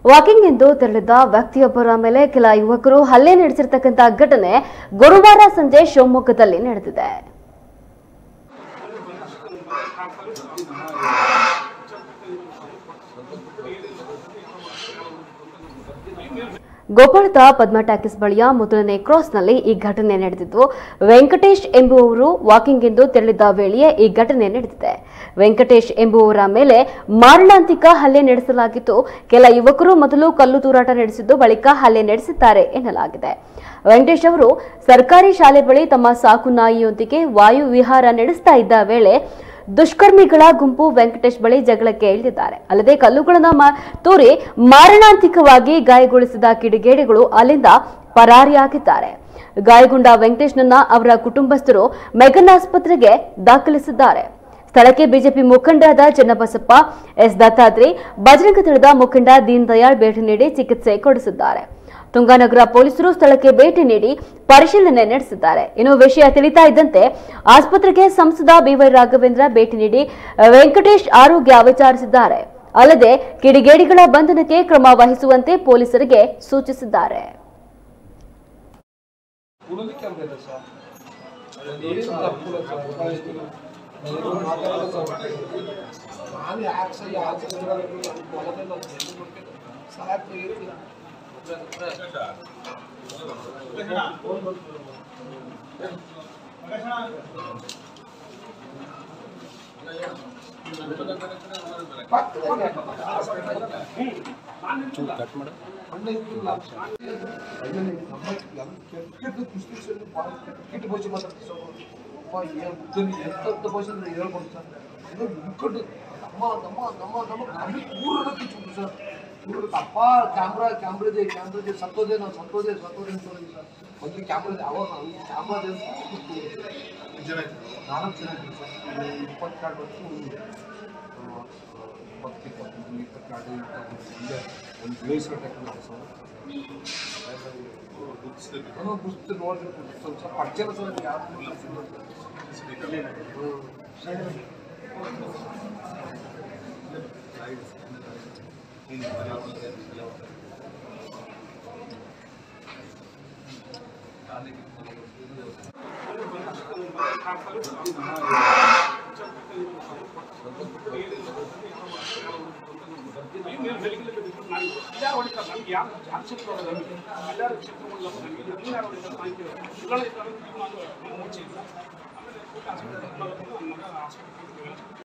walking ಎಂದು ತೆರಳಿದ್ದ ವ್ಯಕ್ತಿಯೊಬ್ಬರ ಮೇಲೆ ಕೆಲ ಯುವಕರು ಹಲ್ಲೆ ನಡೆಸಿರ್ತಕ್ಕಂಥ ಘಟನೆ ಗುರುವಾರ ಸಂಜೆ ಶಿವಮೊಗ್ಗದಲ್ಲಿ ನಡೆದಿದೆ ಗೋಪಾಳದ ಪದ್ಮ ಟ್ಯಾಕಿಸ್ ಬಳಿಯ ಮೊದಲನೇ ಕ್ರಾಸ್ನಲ್ಲಿ ಈ ಘಟನೆ ನಡೆದಿದ್ದು ವೆಂಕಟೇಶ್ ಎಂಬುವವರು ವಾಕಿಂಗ್ ಎಂದು ತೆರಳಿದ್ದ ವೇಳೆಯೇ ಈ ಘಟನೆ ನಡೆದಿದೆ ವೆಂಕಟೇಶ್ ಎಂಬುವವರ ಮೇಲೆ ಮಾರಣಾಂತಿಕ ಹಲ್ಲೆ ನಡೆಸಲಾಗಿದ್ದು ಕೆಲ ಯುವಕರು ಮೊದಲು ಕಲ್ಲು ತೂರಾಟ ನಡೆಸಿದ್ದು ಬಳಿಕ ಹಲ್ಲೆ ನಡೆಸಿದ್ದಾರೆ ಎನ್ನಲಾಗಿದೆ ವೆಂಕಟೇಶ್ ಅವರು ಸರ್ಕಾರಿ ಶಾಲೆ ಬಳಿ ತಮ್ಮ ಸಾಕು ನಾಯಿಯೊಂದಿಗೆ ವಾಯು ವಿಹಾರ ನಡೆಸ್ತಾ ಇದ್ದ ವೇಳೆ ದುಷ್ಕರ್ಮಿಗಳ ಗುಂಪು ವೆಂಕಟೇಶ್ ಬಳಿ ಜಗಳಕ್ಕೆ ಇಳಿದಿದ್ದಾರೆ ಅಲ್ಲದೆ ಕಲ್ಲುಗಳನ್ನು ಮಾ- ತೂರಿ ಮಾರಣಾಂತಿಕವಾಗಿ ಗಾಯಗೊಳಿಸಿದ ಕಿಡಿಗೇಡಿಗಳು ಅಲ್ಲಿಂದ ಪರಾರಿಯಾಗಿದ್ದಾರೆ ಗಾಯಗೊಂಡ ವೆಂಕಟೇಶ್ನನ್ನ ಅವರ ಕುಟುಂಬಸ್ಥರು ಮೆಗನ್ ಆಸ್ಪತ್ರೆಗೆ ದಾಖಲಿಸಿದ್ದಾರೆ ಸ್ಥಳಕ್ಕೆ ಬಿಜೆಪಿ ಮುಖಂಡರಾದ ಚನ್ನಬಸಪ್ಪ ಎಸ್ ದತ್ತಾತ್ರಿ ಬಜರಂಗ ದಳದ ಮುಖಂಡ ದೀನ್ ದಯಾಳ್ ಭೇಟಿ ನೀಡಿ ಚಿಕಿತ್ಸೆ ಕೊಡಿಸಿದ್ದಾರೆ ತುಂಗಾನಗರ ಪೊಲೀಸರು ಸ್ಥಳಕ್ಕೆ ಭೇಟಿ ನೀಡಿ ಪರಿಶೀಲನೆ ನಡೆಸಿದ್ದಾರೆ ಇನ್ನು ವಿಷಯ ತಿಳಿತಾ ಇದ್ದಂತೆ ಆಸ್ಪತ್ರೆಗೆ ಸಂಸದ ಬಿವೈ ರಾಘವೇಂದ್ರ ಭೇಟಿ ನೀಡಿ ವೆಂಕಟೇಶ್ ಆರೋಗ್ಯ ವಿಚಾರಿಸಿದ್ದಾರೆ ಅಲ್ಲದೆ ಕಿಡಿಗೇಡಿಗಳ ಬಂಧನಕ್ಕೆ ಕ್ರಮ ವಹಿಸುವಂತೆ ಪೊಲೀಸರಿಗೆ ಸೂಚಿಸಿದ್ದಾರೆ ಉಳಿಲಿಕ್ಕೆ ಆಗ್ಬೇಕು ಸರ್ ಏನು ತಪ್ಪಿಲ್ಲ ಸರ್ ಏನು ಮಾತಾಡಲ್ಲ ಸರ್ ನಾನು ಯಾಕೆ ಸರ್ ಯಾಕೆ ಸಾಕು ಇರಲಿಲ್ಲ ಅಣ್ಣ ಇದ್ದಿಲ್ಲ ಕೆಟ್ಟ ಪುಸ್ತಕ ಭಾಳ ಕೆಟ್ಟ ಭಾಷೆ ಮಾತಾಡ್ತೀವಿ ಸರ್ ಅಪ್ಪ ಏನು ಬುದ್ಧನಿ ಎಂತ ಭಾಷೆ ಅಂದ್ರೆ ಹೇಳ್ಬೋದು ಸರ್ ಇದು ಮುಕ್ಕಟ್ಟು ನಮ್ಮ ನಮ್ಮ ನಮ್ಮ ನಮ್ಮ ಕಮ್ಮಿ ಊರನ್ನ ಕಿಚ್ಚಿಬಿಟ್ಟು ಸರ್ ಊರ ಅಪ್ಪ ಕ್ಯಾಮ್ರಾ ಕ್ಯಾಮ್ರಾ ಇದೆ ಕ್ಯಾಮ್ರಾ ಇದೆ ಸತ್ತೋದೆ ನಾವು ಸತ್ತೋದೆ ಸತ್ತೋದೆ ಅಂತ ಹೇಳಿದ್ವಿ ಸರ್ ಒಂದು ಕ್ಯಾಮ್ರಾ ಇದೆ ಅವಾಗ ಕ್ಯಾಮ್ರಾ ಇದೆ ನಾಲ್ಕು ಜನ ಇದ್ದೀವಿ ಸರ್ ಇಪ್ಪತ್ತೆರಡು ವರ್ಷ ಇಪ್ಪತ್ತು ಇಪ್ಪತ್ತೊಂದು ಇಪ್ಪತ್ತೆರಡು ಇಪ್ಪತ್ತೊಂದು ಇಲ್ಲೇ ಒಂದು ಬೇಸ್ ಕಟ್ಟಕ್ಕೆ ಸರ್ ನಾನು ಪುಸ್ತಕ ನೋಡ್ಬೇಕು ಸ್ವಲ್ಪ ಪರಿಚಯ ಸರ್ ಯಾರು ಎಲ್ಲರೂ